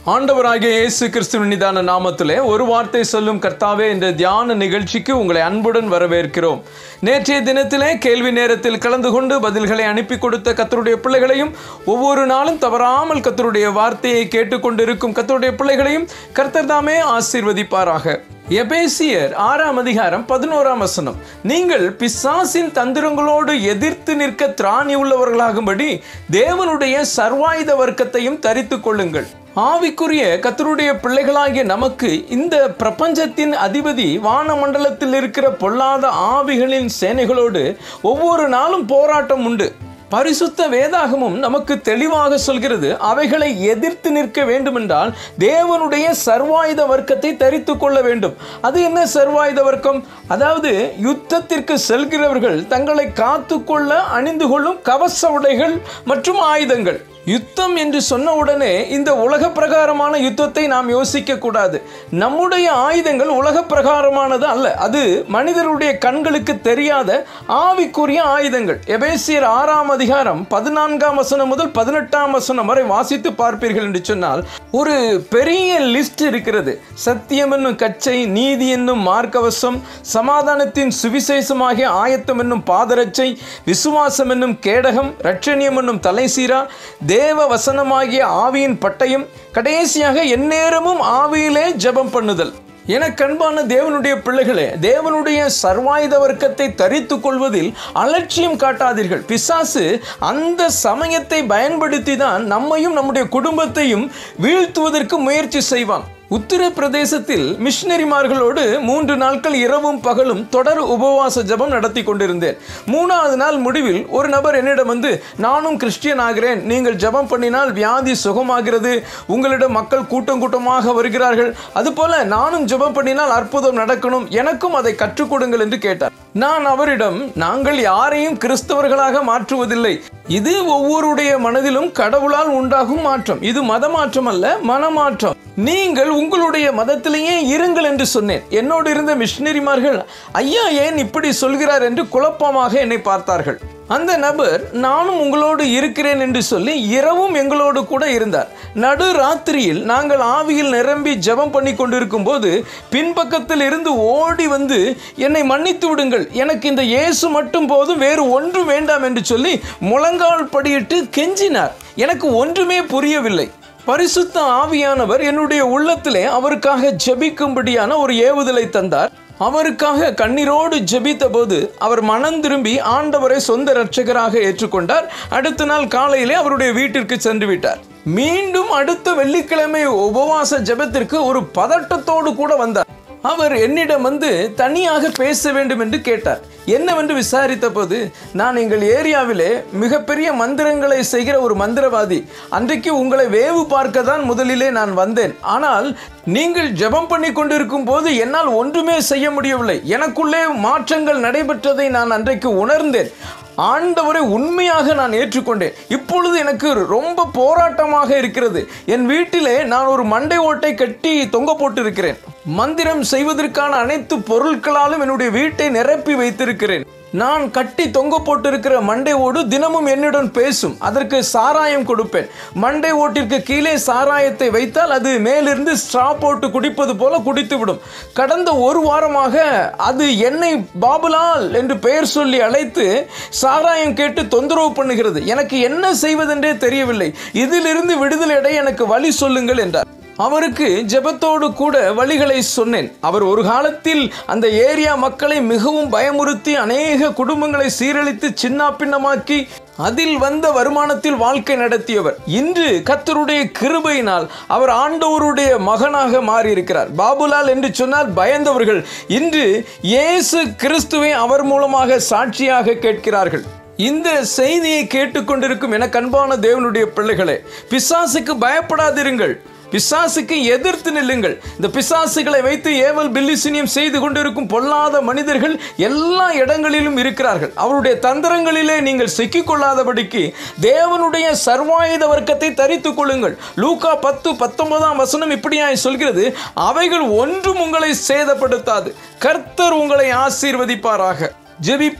ஆண்டவராகிய இயேசு கிறிஸ்துவின் நிதான நாமத்திலே ஒரு வார்த்தை சொல்லும் கர்த்தாவே என்ற தியான நிகழ்ச்சிக்கு உங்களை அன்புடன் வரவேற்கிறோம் நேற்றைய தினத்திலே கேள்வி நேரத்தில் கலந்து கொண்டு பதில்களை அனுப்பி கொடுத்த கத்தருடைய பிள்ளைகளையும் ஒவ்வொரு நாளும் தவறாமல் கத்தருடைய வார்த்தையை கேட்டுக்கொண்டிருக்கும் கத்தருடைய பிள்ளைகளையும் கர்த்தர் தாமே ஆசீர்வதிப்பாராக எபேசியர் ஆறாம் அதிகாரம் பதினோராம் வசனம் நீங்கள் பிசாசின் தந்திரங்களோடு எதிர்த்து நிற்க திராணி உள்ளவர்களாகும்படி தேவனுடைய சர்வாயுத வர்க்கத்தையும் தரித்துக் கொள்ளுங்கள் ஆவிக்குரிய கத்தருடைய பிள்ளைகளாகிய நமக்கு இந்த பிரபஞ்சத்தின் அதிபதி வானமண்டலத்தில் இருக்கிற பொல்லாத ஆவிகளின் சேனைகளோடு ஒவ்வொரு நாளும் போராட்டம் உண்டு பரிசுத்த வேதாகமும் நமக்கு தெளிவாக சொல்கிறது அவைகளை எதிர்த்து நிற்க வேண்டுமென்றால் தேவனுடைய சர்வாயுத வர்க்கத்தை தரித்து கொள்ள வேண்டும் அது என்ன சர்வாயுத வர்க்கம் அதாவது யுத்தத்திற்கு செல்கிறவர்கள் தங்களை காத்துக்கொள்ள அணிந்து கொள்ளும் கவச உடைகள் மற்றும் ஆயுதங்கள் யுத்தம் என்று சொன்ன உடனே இந்த உலக பிரகாரமான யுத்தத்தை நாம் யோசிக்க கூடாது நம்முடைய ஆயுதங்கள் உலக பிரகாரமானது அல்ல அது மனிதருடைய கண்களுக்கு தெரியாத ஆவிக்குரிய ஆயுதங்கள் எபேசியர் ஆறாம் அதிகாரம் பதினான்காம் வசனம் முதல் பதினெட்டாம் வசனம் வரை வாசித்து பார்ப்பீர்கள் என்று சொன்னால் ஒரு பெரிய லிஸ்ட் இருக்கிறது சத்தியம் என்னும் கச்சை நீதி என்னும் மார்க்கவசம் சமாதானத்தின் சுவிசேஷமாகிய ஆயத்தம் என்னும் பாதரட்சை விசுவாசம் என்னும் கேடகம் ரட்சணியம் என்னும் தலைசீரா தேவ வசனமாகிய ஆவியின் பட்டயம் கடைசியாக எந்நேரமும் ஆவியிலே ஜெபம் பண்ணுதல் என கண்பான தேவனுடைய பிள்ளைகளே தேவனுடைய சர்வாயுத வர்க்கத்தை தரித்து கொள்வதில் அலட்சியம் காட்டாதீர்கள் பிசாசு அந்த சமயத்தை பயன்படுத்தி தான் நம்மையும் நம்முடைய குடும்பத்தையும் வீழ்த்துவதற்கு முயற்சி செய்வான் உத்தரப்பிரதேசத்தில் மிஷினரிமார்களோடு மூன்று நாட்கள் இரவும் பகலும் தொடர் உபவாச ஜபம் நடத்தி கொண்டிருந்தேன் மூணாவது நாள் முடிவில் ஒரு நபர் என்னிடம் வந்து நானும் கிறிஸ்டியன் ஆகிறேன் நீங்கள் ஜபம் பண்ணினால் வியாதி சுகமாகிறது உங்களிடம் மக்கள் கூட்டம் கூட்டமாக வருகிறார்கள் அதுபோல நானும் ஜபம் பண்ணினால் அற்புதம் நடக்கணும் எனக்கும் அதை கற்றுக் கொடுங்கள் என்று கேட்டார் நான் அவரிடம் நாங்கள் யாரையும் கிறிஸ்தவர்களாக மாற்றுவதில்லை இது ஒவ்வொருடைய மனதிலும் கடவுளால் உண்டாகும் மாற்றம் இது மத மாற்றம் அல்ல மனமாற்றம் நீங்கள் உங்களுடைய மதத்திலேயே இருங்கள் என்று சொன்னேன் என்னோடு இருந்த மிஷினரிமார்கள் ஐயா ஏன் இப்படி சொல்கிறார் என்று குழப்பமாக என்னை பார்த்தார்கள் அந்த நபர் நானும் உங்களோடு இருக்கிறேன் என்று சொல்லி இரவும் எங்களோடு கூட இருந்தார் நடு ராத்திரியில் நாங்கள் ஆவியில் நிரம்பி ஜெபம் பண்ணி கொண்டிருக்கும் போது பின்பக்கத்தில் இருந்து ஓடி வந்து என்னை மன்னித்து விடுங்கள் எனக்கு இந்த இயேசு மட்டும் போதும் வேறு ஒன்றும் வேண்டாம் என்று சொல்லி முழங்கால் படியிட்டு கெஞ்சினார் எனக்கு ஒன்றுமே புரியவில்லை பரிசுத்த ஆவியானவர் என்னுடைய உள்ளத்திலே அவருக்காக ஜெபிக்கும்படியான ஒரு ஏவுதலை தந்தார் அவருக்காக கண்ணீரோடு ஜெபித்த போது அவர் மனம் திரும்பி ஆண்டவரை சொந்த இரட்சகராக ஏற்றுக்கொண்டார் அடுத்த நாள் காலையிலே அவருடைய வீட்டிற்கு சென்று விட்டார் மீண்டும் அடுத்த வெள்ளிக்கிழமை உபவாச ஜெபத்திற்கு ஒரு பதட்டத்தோடு கூட வந்தார் அவர் என்னிடம் வந்து தனியாக பேச வேண்டும் என்று கேட்டார் என்னவென்று விசாரித்த போது நான் எங்கள் ஏரியாவிலே மிகப்பெரிய மந்திரங்களை செய்கிற ஒரு மந்திரவாதி அன்றைக்கு உங்களை வேவு பார்க்க தான் முதலிலே நான் வந்தேன் ஆனால் நீங்கள் ஜெபம் பண்ணி கொண்டிருக்கும் போது என்னால் ஒன்றுமே செய்ய முடியவில்லை எனக்குள்ளே மாற்றங்கள் நடைபெற்றதை நான் அன்றைக்கு உணர்ந்தேன் ஆண்டவரை உண்மையாக நான் ஏற்றுக்கொண்டேன் இப்பொழுது எனக்கு ரொம்ப போராட்டமாக இருக்கிறது என் வீட்டிலே நான் ஒரு மண்டை ஓட்டை கட்டி தொங்க போட்டிருக்கிறேன் மந்திரம் செய்வதற்கான அனைத்து பொருட்களாலும் என்னுடைய வீட்டை நிரப்பி வைத்திருக்கிறேன் நான் கட்டி தொங்க போட்டிருக்கிற மண்டை ஓடு தினமும் என்னுடன் பேசும் அதற்கு சாராயம் கொடுப்பேன் மண்டை ஓட்டிற்கு கீழே சாராயத்தை வைத்தால் அது மேலிருந்து ஸ்ட்ரா போட்டு குடிப்பது போல குடித்து விடும் கடந்த ஒரு வாரமாக அது என்னை பாபுலால் என்று பெயர் சொல்லி அழைத்து சாராயம் கேட்டு தொந்தரவு பண்ணுகிறது எனக்கு என்ன செய்வதென்றே தெரியவில்லை இதிலிருந்து விடுதலை அடைய எனக்கு வழி சொல்லுங்கள் என்றார் அவருக்கு ஜெபத்தோடு கூட வழிகளை சொன்னேன் அவர் ஒரு காலத்தில் அந்த ஏரியா மக்களை மிகவும் பயமுறுத்தி அநேக குடும்பங்களை சீரழித்து சின்ன பின்னமாக்கி அதில் வந்த வருமானத்தில் வாழ்க்கை நடத்தியவர் இன்று கத்தருடைய கிருபையினால் அவர் ஆண்டவருடைய மகனாக மாறியிருக்கிறார் பாபுலால் என்று சொன்னால் பயந்தவர்கள் இன்று இயேசு கிறிஸ்துவை அவர் மூலமாக சாட்சியாக கேட்கிறார்கள் இந்த செய்தியை கேட்டுக்கொண்டிருக்கும் என கண்பான தேவனுடைய பிள்ளைகளே பிசாசுக்கு பயப்படாதிருங்கள் பிசாசுக்கு எதிர்த்து நில்லுங்கள் இந்த பிசாசுகளை வைத்து ஏவல் பில்லிசினியம் செய்து கொண்டிருக்கும் பொல்லாத மனிதர்கள் எல்லா இடங்களிலும் இருக்கிறார்கள் அவருடைய தந்திரங்களிலே நீங்கள் சிக்கிக் கொள்ளாதபடிக்கு தேவனுடைய சர்வாயுத வர்க்கத்தை தரித்துக் கொள்ளுங்கள் லூகா பத்து பத்தொன்பதாம் வசனம் இப்படியாய் சொல்கிறது அவைகள் ஒன்றும் உங்களை சேதப்படுத்தாது கர்த்தர் உங்களை ஆசீர்வதிப்பாராக ஜெபிப்போம்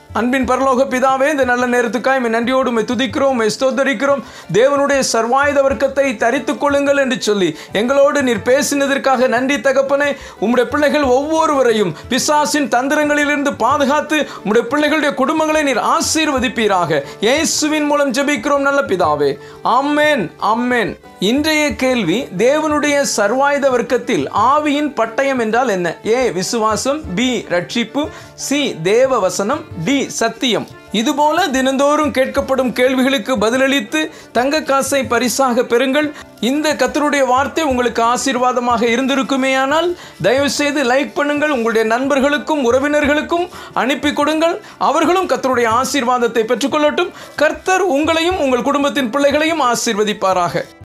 அன்பின் பரலோக பிதாவே இந்த நல்ல நேரத்துக்காய் உம்மை நன்றியோடு உம்மை துதிக்கிறோம் உம்மை ஸ்தோத்தரிக்கிறோம் தேவனுடைய சர்வாயுத வர்க்கத்தை தரித்துக் கொள்ளுங்கள் என்று சொல்லி எங்களோடு நீர் பேசினதற்காக நன்றி தகப்பனே உம்முடைய பிள்ளைகள் ஒவ்வொருவரையும் பிசாசின் தந்திரங்களிலிருந்து பாதுகாத்து உம்முடைய பிள்ளைகளுடைய குடும்பங்களை நீர் ஆசீர்வதிப்பீராக இயேசுவின் மூலம் ஜெபிக்கிறோம் நல்ல பிதாவே ஆமென் ஆமென் இன்றைய கேள்வி தேவனுடைய சர்வாயுத வர்க்கத்தில் ஆவியின் பட்டயம் என்றால் என்ன ஏ விசுவாசம் பி ரட்சிப்பு சி தேவ வசனம் டி சத்தியம் இதுபோல தினந்தோறும் கேட்கப்படும் கேள்விகளுக்கு பதிலளித்து தங்க காசை பரிசாக பெறுங்கள் இந்த கத்தருடைய வார்த்தை உங்களுக்கு ஆசீர்வாதமாக இருந்திருக்குமேயானால் தயவு செய்து லைக் பண்ணுங்கள் உங்களுடைய நண்பர்களுக்கும் உறவினர்களுக்கும் அனுப்பி கொடுங்கள் அவர்களும் கத்தருடைய ஆசீர்வாதத்தை பெற்றுக்கொள்ளட்டும் கர்த்தர் உங்களையும் உங்கள் குடும்பத்தின் பிள்ளைகளையும் ஆசீர்வதிப்பாராக